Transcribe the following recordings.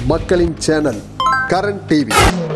மக்களின் channel Karan TV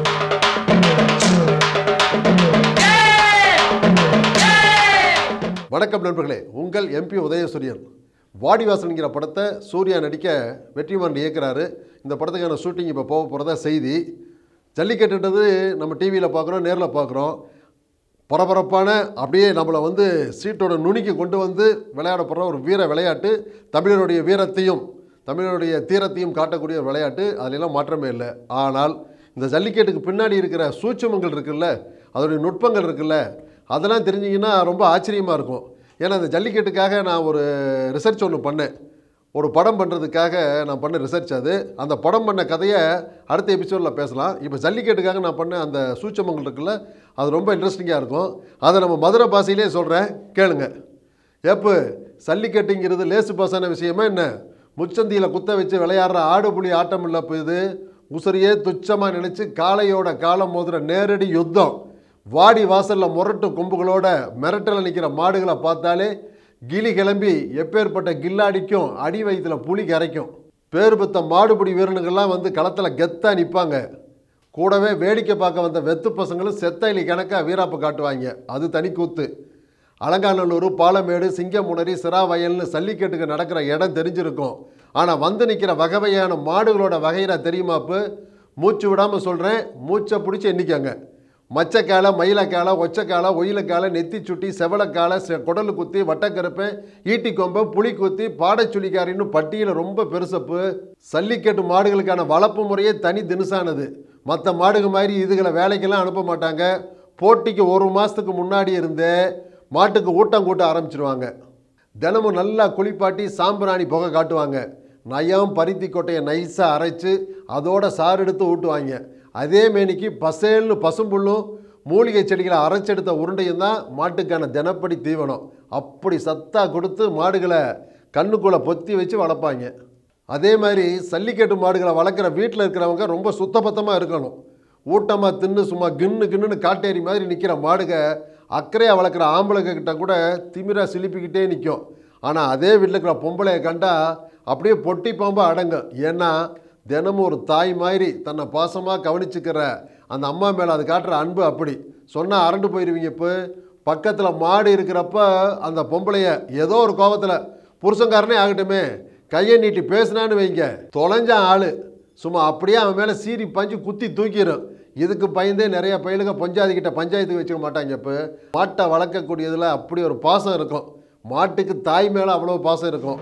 வணக்கம் நண்பர்களே உங்கள் எம்பி உதயசூரியன் வாடிவாசன்ங்கிற படத்தை சூர்யா நடிக்க வெற்றிமாறன் இயக்குறாரு இந்த படத்துக்கான ஷூட்டிங் இப்போ போக போகிறதா செய்தி ஜல்லிக்கட்டுன்றது நம்ம டிவியில் பார்க்குறோம் நேரில் பார்க்குறோம் பரபரப்பான அப்படியே நம்மளை வந்து சீட்டோட நுனிக்கு கொண்டு வந்து விளையாடப்படுற ஒரு வீர விளையாட்டு தமிழருடைய வீரத்தையும் தமிழருடைய தீரத்தையும் காட்டக்கூடிய ஒரு விளையாட்டு அதிலெல்லாம் மாற்றமே இல்லை ஆனால் இந்த ஜல்லிக்கட்டுக்கு பின்னாடி இருக்கிற சூட்சுமங்கள் இருக்குல்ல அதோடைய நுட்பங்கள் இருக்குல்ல அதெல்லாம் தெரிஞ்சிங்கன்னா ரொம்ப ஆச்சரியமாக இருக்கும் ஏன்னா இந்த ஜல்லிக்கட்டுக்காக நான் ஒரு ரிசர்ச் ஒன்று பண்ணேன் ஒரு படம் பண்ணுறதுக்காக நான் பண்ண ரிசர்ச் அது அந்த படம் பண்ண கதையை அடுத்த எபிசோடில் பேசலாம் இப்போ ஜல்லிக்கட்டுக்காக நான் பண்ண அந்த சூட்சமங்கள் இருக்குல்ல அது ரொம்ப இன்ட்ரெஸ்டிங்காக இருக்கும் அதை நம்ம மதுரை பாஷையிலே சொல்கிறேன் கேளுங்க எப்போ ஜல்லிக்கட்டுங்கிறது லேசு பாசான விஷயமா என்ன முச்சந்தியில் குத்த வச்சு விளையாடுற ஆடு புலி ஆட்டம் இல்லை இப்போ இது உசுரியே துச்சமாக நினச்சி காளையோட காலம் மோதுற நேரடி யுத்தம் வாடி வாசலில் முரட்டு கொம்புகளோட மிரட்டல நிற்கிற மாடுகளை பார்த்தாலே கிளி கிளம்பி எப்பேற்பட்ட கில்லாடிக்கும் அடி வயிற்றுல புலி கரைக்கும் பேர் பெத்த மாடுபிடி வீரனுங்கள்லாம் வந்து களத்தில் கெத்தாக நிற்பாங்க கூடவே வேடிக்கை பார்க்க வந்த வெத்து பசங்களும் செத்தைலி கணக்காக வீராப்பு காட்டுவாங்க அது தனி கூத்து அலங்காநல்லூர் பாலமேடு சிங்கமுனரி சிராவயல்னு சல்லிக்கட்டுக்கு நடக்கிற இடம் தெரிஞ்சிருக்கும் ஆனால் வந்து நிற்கிற வகை வகையான மாடுகளோட வகைரா தெரியுமாப்பு மூச்சு விடாமல் சொல்கிறேன் மூச்சை பிடிச்சி எண்ணிக்கங்க மச்சக்காலை மயிலக்காலை ஒச்சக்காலை ஒயிலக்காலை நெத்தி சுட்டி செவலக்காலை செ குடல் குத்தி வட்டக்கருப்பை ஈட்டிக்கொம்பை புளி குத்தி பாடச்சுளிக்காரின்னு பட்டியல் ரொம்ப பெருசப்பு சல்லிக்கட்டு மாடுகளுக்கான வளர்ப்பு முறையே தனி தினுசானது மற்ற மாடுக மாதிரி இதுகளை வேலைக்கெல்லாம் அனுப்ப மாட்டாங்க போட்டிக்கு ஒரு மாதத்துக்கு முன்னாடி இருந்தே மாட்டுக்கு ஊட்டம் கூட்ட ஆரம்பிச்சிருவாங்க தினமும் நல்லா குளிப்பாட்டி சாம்பிராணி புகை காட்டுவாங்க நயம் பருத்தி கொட்டையை நைஸாக அரைச்சு அதோட சாறு எடுத்து ஊட்டுவாங்க அதே மேனிக்கு பசேல்னு பசும்புல்லும் மூலிகை செடிகளை அரைச்செடுத்த உருண்டையும் தான் மாட்டுக்கான தினப்படி தீவனம் அப்படி சத்தா கொடுத்து மாடுகளை கண்ணுக்குள்ளே பொத்தி வச்சு வளர்ப்பாங்க அதே மாதிரி சல்லிக்கட்டு மாடுகளை வளர்க்குற வீட்டில் இருக்கிறவங்க ரொம்ப சுத்தபத்தமாக இருக்கணும் ஊட்டமாக தின்னு சும்மா கின்னு கின்னுன்னு காட்டேரி மாதிரி நிற்கிற மாடுக அக்கறையாக வளர்க்குற ஆம்பளைங்க கிட்ட கூட திமிரா சிலிப்பிக்கிட்டே நிற்கும் ஆனால் அதே வீட்டில் இருக்கிற பொம்பளையை கண்டா அப்படியே பொட்டி பாம்பா அடங்கும் ஏன்னா தினமும் ஒரு தாய் மாதிரி தன்னை பாசமாக கவனிச்சுக்கிற அந்த அம்மா மேலே அது காட்டுற அன்பு அப்படி சொன்னால் அரண்டு போயிடுவீங்க இப்போ பக்கத்தில் மாடு இருக்கிறப்ப அந்த பொம்பளைய ஏதோ ஒரு கோபத்தில் புருஷங்காரனே ஆகட்டுமே கையை நீட்டி பேசினான்னு வைங்க தொலைஞ்சான் ஆள் சும்மா அப்படியே அவன் மேலே சீறி பஞ்சு குத்தி தூக்கிடும் இதுக்கு பயந்தே நிறைய பயிலுங்க பஞ்சாயத்துக்கிட்ட பஞ்சாயத்துக்கு வச்சுக்க மாட்டாங்க இப்போ மாட்டை வளர்க்கக்கூடியதில் அப்படி ஒரு பாசம் இருக்கும் மாட்டுக்கு தாய் மேலே அவ்வளோ பாசம் இருக்கும்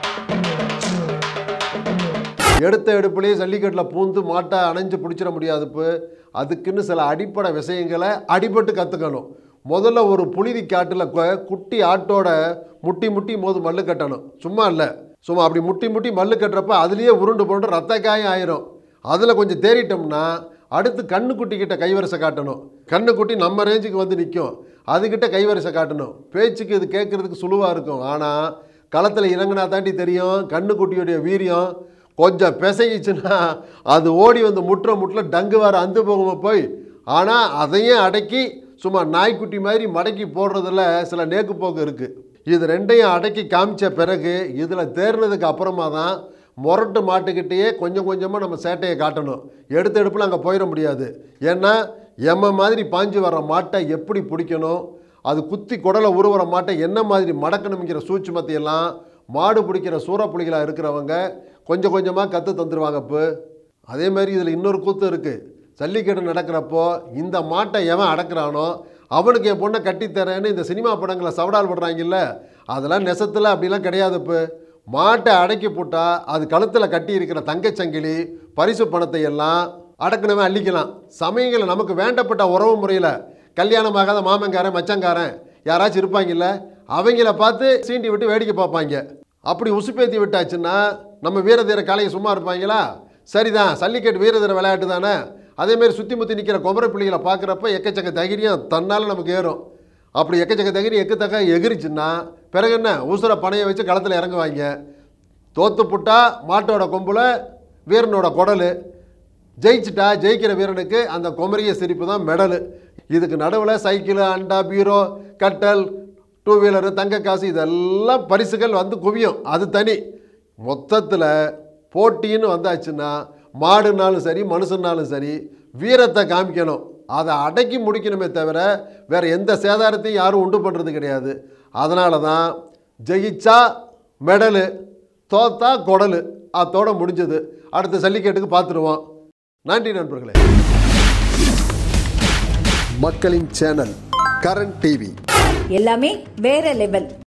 எடுத்த எடுப்புலேயே ஜல்லிக்கட்டில் பூந்து மாட்டை அணைஞ்சு பிடிச்சிட முடியாது இப்போ அதுக்குன்னு சில அடிப்படை விஷயங்களை அடிபட்டு கற்றுக்கணும் முதல்ல ஒரு புழுதி காட்டில் கு- குட்டி ஆட்டோட முட்டி முட்டி மோது மல்லு கட்டணும் சும்மா இல்லை சும்மா அப்படி முட்டி முட்டி மல்லு கட்டுறப்ப அதுலேயே உருண்டு போட்டு ரத்த காயம் ஆயிரும் அதில் கொஞ்சம் தேறிட்டோம்னா அடுத்து கண்ணுக்குட்டி கிட்ட கைவரிசை காட்டணும் கண்ணுக்குட்டி நம்ம ரேஞ்சுக்கு வந்து நிற்கும் அதுக்கிட்ட கைவரிசை காட்டணும் பேச்சுக்கு இது கேட்குறதுக்கு சுழுவாக இருக்கும் ஆனால் களத்தில் இறங்கினா தாண்டி தெரியும் கண்ணுக்குட்டியுடைய வீரியம் கொஞ்சம் பிசைச்சுன்னா அது ஓடி வந்து முட்டுற முட்டில் டங்கு வர அந்து போகுமா போய் ஆனால் அதையும் அடக்கி சும்மா நாய்க்குட்டி மாதிரி மடக்கி போடுறதுல சில நேக்கு போக்கு இருக்குது இது ரெண்டையும் அடக்கி காமிச்ச பிறகு இதில் தேர்னதுக்கு அப்புறமா தான் முரட்டு மாட்டுக்கிட்டேயே கொஞ்சம் கொஞ்சமாக நம்ம சேட்டையை காட்டணும் எடுத்த எடுப்பில் அங்கே போயிட முடியாது ஏன்னா எம்ம மாதிரி பாஞ்சு வர்ற மாட்டை எப்படி பிடிக்கணும் அது குத்தி குடலை உருவுற மாட்டை என்ன மாதிரி மடக்கணுங்கிற சூட்சுமத்தை எல்லாம் மாடு பிடிக்கிற சூறப்புலிகளாக இருக்கிறவங்க கொஞ்சம் கொஞ்சமாக கற்று தந்துடுவாங்க இப்போ அதே மாதிரி இதில் இன்னொரு கூத்து இருக்குது ஜல்லிக்கட்டு நடக்கிறப்போ இந்த மாட்டை எவன் அடக்குறானோ அவனுக்கு என் பொண்ணை கட்டித்தரேன்னு இந்த சினிமா படங்களை சவடால் படுறாங்கல்ல அதெல்லாம் நெசத்தில் அப்படிலாம் கிடையாது இப்போ மாட்டை அடக்கி போட்டா அது கழுத்தில் கட்டி இருக்கிற தங்கச்சங்கிலி பரிசு பணத்தை எல்லாம் அடக்கணுமே அள்ளிக்கலாம் சமயங்களில் நமக்கு வேண்டப்பட்ட உறவு முறையில் கல்யாணமாகாத மாமங்காரன் மச்சங்காரன் யாராச்சும் இருப்பாங்கல்ல அவங்கள பார்த்து சீண்டி விட்டு வேடிக்கை பார்ப்பாங்க அப்படி உசுப்பேத்தி விட்டாச்சுன்னா நம்ம வீரதீர காலையை சும்மா இருப்பாங்களா சரிதான் சல்லிக்கட்டு வீரதீர விளையாட்டு தானே அதேமாரி சுற்றி முற்றி நிற்கிற குமர பிள்ளைகளை பார்க்குறப்ப எக்கச்சக்க தைரியம் தன்னால் நமக்கு ஏறும் அப்படி எக்கச்சக்க தைரியம் எக்கத்தக்க எகிரிச்சுன்னா பிறகு என்ன உசுர பனையை வச்சு களத்தில் இறங்குவாங்க தோத்து புட்டா மாட்டோட கொம்புல வீரனோட குடலு ஜெயிச்சிட்டா ஜெயிக்கிற வீரனுக்கு அந்த குமரிய சிரிப்பு தான் மெடலு இதுக்கு நடுவில் சைக்கிள் அண்டா பீரோ கட்டல் டூ வீலரு தங்க காசு இதெல்லாம் பரிசுகள் வந்து குவியும் அது தனி மொத்தத்தில் போட்டின்னு வந்தாச்சுன்னா மாடுனாலும் சரி மனுஷனாலும் சரி வீரத்தை காமிக்கணும் அதை அடக்கி முடிக்கணுமே தவிர வேற எந்த சேதாரத்தையும் யாரும் உண்டு பண்ணுறது கிடையாது அதனால தான் ஜெயிச்சா மெடலு தோத்தா கொடலு அதோட முடிஞ்சது அடுத்த ஜல்லிக்கட்டுக்கு பார்த்துருவோம் நன்றி நண்பர்களே மக்களின் சேனல் கரண் டிவி எல்லாமே வேற லெவல்